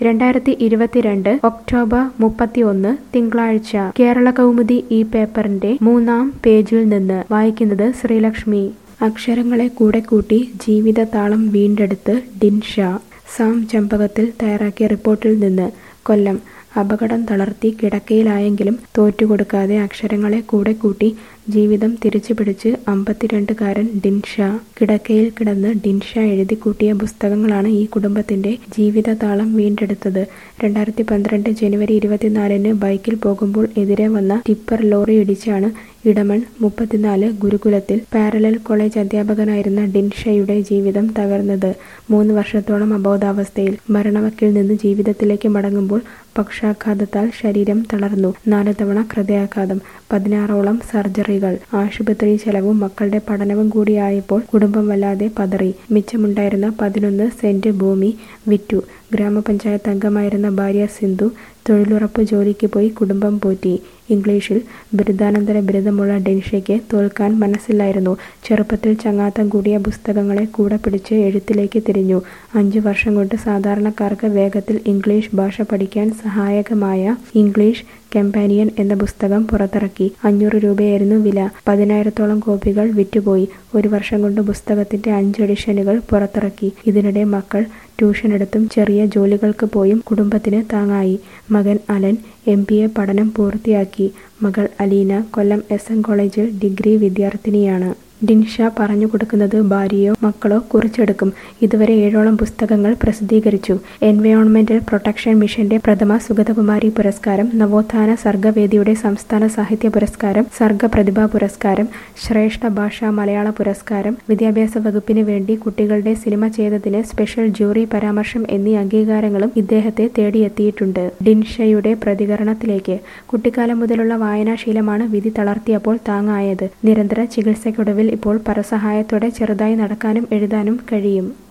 രണ്ടായിരത്തി ഇരുപത്തിരണ്ട് ഒക്ടോബർ മുപ്പത്തിയൊന്ന് തിങ്കളാഴ്ച കേരള കൗമുദി ഈ പേപ്പറിന്റെ മൂന്നാം പേജിൽ നിന്ന് വായിക്കുന്നത് ശ്രീലക്ഷ്മി അക്ഷരങ്ങളെ കൂടെ കൂട്ടി ജീവിതതാളം വീണ്ടെടുത്ത് ഡിൻഷ സാം ചമ്പകത്തിൽ തയ്യാറാക്കിയ റിപ്പോർട്ടിൽ നിന്ന് കൊല്ലം അപകടം തളർത്തി കിടക്കയിലായെങ്കിലും തോറ്റുകൊടുക്കാതെ അക്ഷരങ്ങളെ കൂടെ കൂട്ടി ജീവിതം തിരിച്ചുപിടിച്ച് അമ്പത്തിരണ്ടുകാരൻ ഡിൻഷ കിടക്കയിൽ കിടന്ന് ഡിൻഷ എഴുതി കൂട്ടിയ പുസ്തകങ്ങളാണ് ഈ കുടുംബത്തിന്റെ ജീവിതതാളം വീണ്ടെടുത്തത് രണ്ടായിരത്തി പന്ത്രണ്ട് ജനുവരി ഇരുപത്തിനാലിന് ബൈക്കിൽ പോകുമ്പോൾ എതിരെ വന്ന ടിപ്പർ ലോറി ഇടിച്ചാണ് ഇടമൺ മുപ്പത്തിനാല് ഗുരുകുലത്തിൽ പാരലൽ കോളേജ് അധ്യാപകനായിരുന്ന ഡിൻഷയുടെ ജീവിതം തകർന്നത് മൂന്ന് വർഷത്തോളം അബോധാവസ്ഥയിൽ മരണവക്കിൽ നിന്ന് ജീവിതത്തിലേക്ക് മടങ്ങുമ്പോൾ പക്ഷാഘാതത്താൽ ശരീരം തളർന്നു നാല് തവണ ഹൃദയാഘാതം പതിനാറോളം സർജറികൾ ആശുപത്രി ചെലവും മക്കളുടെ പഠനവും കൂടിയായപ്പോൾ കുടുംബം വല്ലാതെ പതറി മിച്ചമുണ്ടായിരുന്ന പതിനൊന്ന് സെന്റ് ഭൂമി വിറ്റു ഗ്രാമപഞ്ചായത്ത് അംഗമായിരുന്ന ഭാര്യ സിന്ധു തൊഴിലുറപ്പ് ജോലിക്ക് പോയി കുടുംബം പോറ്റി ഇംഗ്ലീഷിൽ ബിരുദാനന്തര ബിരുദമുള്ള ഡെൻഷയ്ക്ക് തോൽക്കാൻ മനസ്സില്ലായിരുന്നു ചെറുപ്പത്തിൽ ചങ്ങാത്തം കൂടിയ പുസ്തകങ്ങളെ കൂടെ പിടിച്ച് എഴുത്തിലേക്ക് തിരിഞ്ഞു അഞ്ചു വർഷം കൊണ്ട് സാധാരണക്കാർക്ക് വേഗത്തിൽ ഇംഗ്ലീഷ് ഭാഷ പഠിക്കാൻ സഹായകമായ ഇംഗ്ലീഷ് കമ്പാനിയൻ എന്ന പുസ്തകം പുറത്തിറക്കി അഞ്ഞൂറ് രൂപയായിരുന്നു വില പതിനായിരത്തോളം കോപ്പികൾ വിറ്റുപോയി ഒരു വർഷം കൊണ്ട് പുസ്തകത്തിന്റെ അഞ്ച് എഡിഷനുകൾ പുറത്തിറക്കി ഇതിനിടെ മക്കൾ ട്യൂഷൻ എടുത്തും ചെറിയ ജോലികൾക്ക് പോയും കുടുംബത്തിന് താങ്ങായി മകൻ അലൻ എം ബി എ പഠനം പൂർത്തിയാക്കി മകൾ അലീന കൊല്ലം എസ് എൻ കോളേജിൽ ഡിഗ്രി വിദ്യാർത്ഥിനിയാണ് ഡിൻഷ പറഞ്ഞു കൊടുക്കുന്നത് ഭാര്യയോ മക്കളോ കുറിച്ചെടുക്കും ഇതുവരെ ഏഴോളം പുസ്തകങ്ങൾ പ്രസിദ്ധീകരിച്ചു എൻവയോൺമെന്റൽ പ്രൊട്ടക്ഷൻ മിഷന്റെ പ്രഥമ സുഗതകുമാരി പുരസ്കാരം നവോത്ഥാന സർഗവേദിയുടെ സംസ്ഥാന സാഹിത്യ പുരസ്കാരം സർഗ പ്രതിഭാ പുരസ്കാരം ശ്രേഷ്ഠ ഭാഷാ മലയാള പുരസ്കാരം വിദ്യാഭ്യാസ വകുപ്പിന് വേണ്ടി കുട്ടികളുടെ സിനിമ ചെയ്തതിന് സ്പെഷ്യൽ ജൂറി പരാമർശം എന്നീ അംഗീകാരങ്ങളും ഇദ്ദേഹത്തെ തേടിയെത്തിയിട്ടുണ്ട് ഡിൻഷയുടെ പ്രതികരണത്തിലേക്ക് കുട്ടിക്കാലം മുതലുള്ള വായനാശീലമാണ് വിധി തളർത്തിയപ്പോൾ താങ്ങായത് നിരന്തര ചികിത്സയ്ക്കൊടുവിൽ ഇപ്പോൾ പരസഹായത്തോടെ ചെറുതായി നടക്കാനും എഴുതാനും കഴിയും